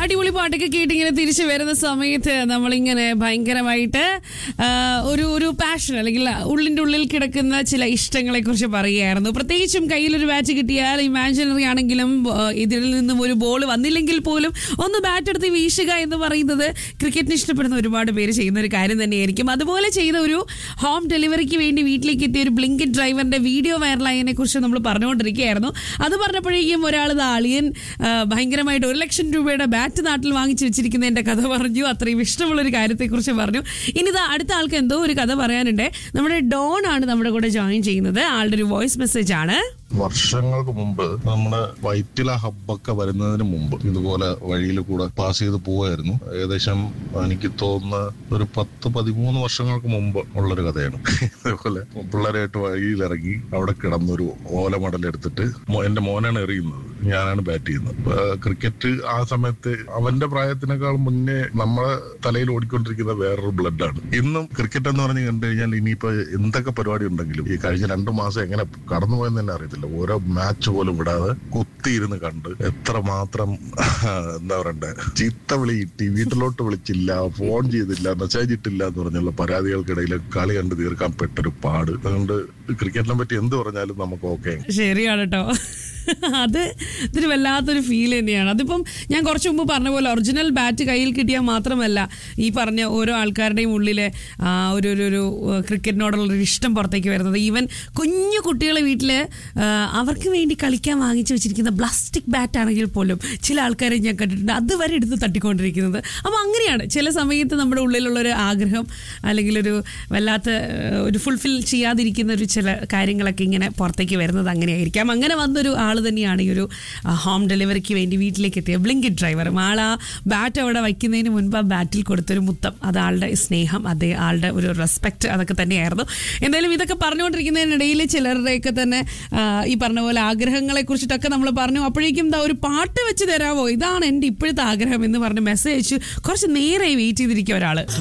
അടിപൊളി പാട്ടൊക്കെ കേട്ടിങ്ങനെ തിരിച്ചു വരുന്ന സമയത്ത് നമ്മളിങ്ങനെ ഭയങ്കരമായിട്ട് ആ, ഒരു ഒരു പാഷൻ അല്ലെങ്കിൽ ഉള്ളിൻ്റെ ഉള്ളിൽ കിടക്കുന്ന ചില ഇഷ്ടങ്ങളെ കുറിച്ച് പറയുകയായിരുന്നു പ്രത്യേകിച്ചും കയ്യിലൊരു ബാറ്റ് കിട്ടിയാൽ ഇമാജിനറി ആണെങ്കിലും ആ, ഇതിൽ നിന്നും ഒരു ബോൾ വന്നില്ലെങ്കിൽ പോലും ഒന്ന് ബാറ്റ് എടുത്ത് വീശുക എന്ന് പറയുന്നത് ക്രിക്കറ്റിന് ഇഷ്ടപ്പെടുന്ന ഒരുപാട് പേര് ചെയ്യുന്ന ഒരു കാര്യം തന്നെയായിരിക്കും അതുപോലെ ചെയ്ത ഒരു ഹോം ഡെലിവറിക്ക് വേണ്ടി വീട്ടിലേക്ക് എത്തിയ ഒരു ബ്ലിങ്കറ്റ് ഡ്രൈവറിന്റെ വീഡിയോ വൈറലായതിനെ കുറിച്ച് നമ്മൾ പറഞ്ഞുകൊണ്ടിരിക്കുകയായിരുന്നു അത് പറഞ്ഞപ്പോഴേക്കും ഒരാൾ അളിയൻ ആ, ഭയങ്കരമായിട്ട് ഒരു ലക്ഷം രൂപയുടെ ബാറ്റ് നാട്ടിൽ വാങ്ങിച്ചു വെച്ചിരിക്കുന്നതിന്റെ കഥ പറഞ്ഞു അത്രയും ഇഷ്ടമുള്ള ഒരു കാര്യത്തെക്കുറിച്ച് പറഞ്ഞു ഇനി ഇതാ അടുത്ത ആൾക്ക് എന്തോ ഒരു കഥ പറയാനുണ്ട് നമ്മുടെ ഡോൺ ആണ് നമ്മുടെ കൂടെ ജോയിൻ ചെയ്യുന്നത് ആളുടെ ഒരു വോയിസ് മെസ്സേജ് ആണ് വർഷങ്ങൾക്ക് മുമ്പ് നമ്മുടെ വൈറ്റില ഹബ്ബൊക്കെ വരുന്നതിന് മുമ്പ് ഇതുപോലെ വഴിയിൽ കൂടെ പാസ് ചെയ്ത് പോവായിരുന്നു ഏകദേശം എനിക്ക് തോന്നുന്ന ഒരു പത്ത് പതിമൂന്ന് വർഷങ്ങൾക്ക് മുമ്പ് ഉള്ളൊരു കഥയാണ് ഇതുപോലെ പിള്ളേരായിട്ട് വഴിയിലിറങ്ങി അവിടെ കിടന്നൊരു ഓല മടൽ എടുത്തിട്ട് മോ- എന്റെ മോനാണ് എറിയുന്നത് ഞാനാണ് ബാറ്റ് ചെയ്യുന്നത് അപ്പൊ ക്രിക്കറ്റ് ആ സമയത്ത് അവന്റെ പ്രായത്തിനേക്കാൾ മുന്നേ നമ്മളെ തലയിൽ ഓടിക്കൊണ്ടിരിക്കുന്ന വേറൊരു ബ്ലഡാണ് ഇന്നും ക്രിക്കറ്റ് എന്ന് പറഞ്ഞ് കണ്ടു കഴിഞ്ഞാൽ ഇനിയിപ്പോ എന്തൊക്കെ പരിപാടി ഉണ്ടെങ്കിലും ഈ കഴിഞ്ഞ രണ്ടു മാസം എങ്ങനെ കടന്നുപോയെന്ന് തന്നെ അറിയത്തില്ല ഓരോ മാച്ച് പോലും വിടാതെ കുത്തിയിരുന്ന് കണ്ട് എത്ര മാത്രം എന്താ പറയണ്ടേ ചീത്ത വിളി കിട്ടി വീട്ടിലോട്ട് വിളിച്ചില്ല ഫോൺ ചെയ്തില്ല മെസ്സേജ് ഇട്ടില്ല എന്ന് പറഞ്ഞുള്ള പരാതികൾക്കിടയിൽ കളി കണ്ട് തീർക്കാൻ പെട്ടൊരു പാട് അതുകൊണ്ട് ക്രിക്കറ്റിനെ പറ്റി എന്ത് പറഞ്ഞാലും നമുക്ക് ഓക്കെ ശരിയാണ് കേട്ടോ അത് ഇതൊരു വല്ലാത്തൊരു ഫീൽ തന്നെയാണ് അതിപ്പം ഞാൻ കുറച്ച് മുമ്പ് പറഞ്ഞ പോലെ ഒറിജിനൽ ബാറ്റ് കയ്യിൽ കിട്ടിയാൽ മാത്രമല്ല ഈ പറഞ്ഞ ഓരോ ആൾക്കാരുടെയും ഉള്ളിലെ ആ, ഒരു ഒരു ഒരു ക്രിക്കറ്റിനോടുള്ള ഒരു ഇഷ്ടം പുറത്തേക്ക് വരുന്നത് ഈവൻ കുഞ്ഞു കുട്ടികളെ വീട്ടിൽ അവർക്ക് വേണ്ടി കളിക്കാൻ വാങ്ങിച്ചു വെച്ചിരിക്കുന്ന പ്ലാസ്റ്റിക് ബാറ്റ് ആണെങ്കിൽ പോലും ചില ആൾക്കാരെ ഞാൻ കണ്ടിട്ടുണ്ട് അതുവരെ എടുത്ത് തട്ടിക്കൊണ്ടിരിക്കുന്നത് അപ്പോൾ അങ്ങനെയാണ് ചില സമയത്ത് നമ്മുടെ ഉള്ളിലുള്ള ഒരു ആഗ്രഹം അല്ലെങ്കിൽ ഒരു വല്ലാത്ത ആ, ഒരു ഫുൾഫിൽ ചെയ്യാതിരിക്കുന്ന ഒരു ചില കാര്യങ്ങളൊക്കെ ഇങ്ങനെ പുറത്തേക്ക് വരുന്നത് അങ്ങനെയായിരിക്കാം അങ്ങനെ വന്നൊരു ആൾ തന്നെയാണ് ഈ ഒരു ആ, ഹോം ഡെലിവറിക്ക് വേണ്ടി വീട്ടിലേക്ക് എത്തിയ ബ്ലിങ്കിറ്റ് ഡ്രൈവറും ആൾ ആ ബാറ്റ് അവിടെ വയ്ക്കുന്നതിന് മുൻപ് ആ ബാറ്റിൽ കൊടുത്തൊരു മുത്തം അത് ആളുടെ സ്നേഹം അതേ ആളുടെ ഒരു റെസ്പെക്റ്റ് അതൊക്കെ തന്നെയായിരുന്നു എന്തായാലും ഇതൊക്കെ പറഞ്ഞുകൊണ്ടിരിക്കുന്നതിനിടയിൽ ചിലരുടെയൊക്കെ തന്നെ ആ, ഈ പറഞ്ഞ പോലെ ആഗ്രഹങ്ങളെ കുറിച്ചിട്ടൊക്കെ നമ്മൾ പറഞ്ഞു അപ്പോഴേക്കും ദാ ഒരു പാട്ട് വെച്ച് തരാമോ ഇതാണ് എൻ്റെ ഇപ്പോഴത്തെ ആഗ്രഹം എന്ന് പറഞ്ഞ് മെസ്സേജ് അയച്ച് കുറച്ച് നേരെ വെയിറ്റ് ചെയ്തിരിക്കുക ഒരാൾ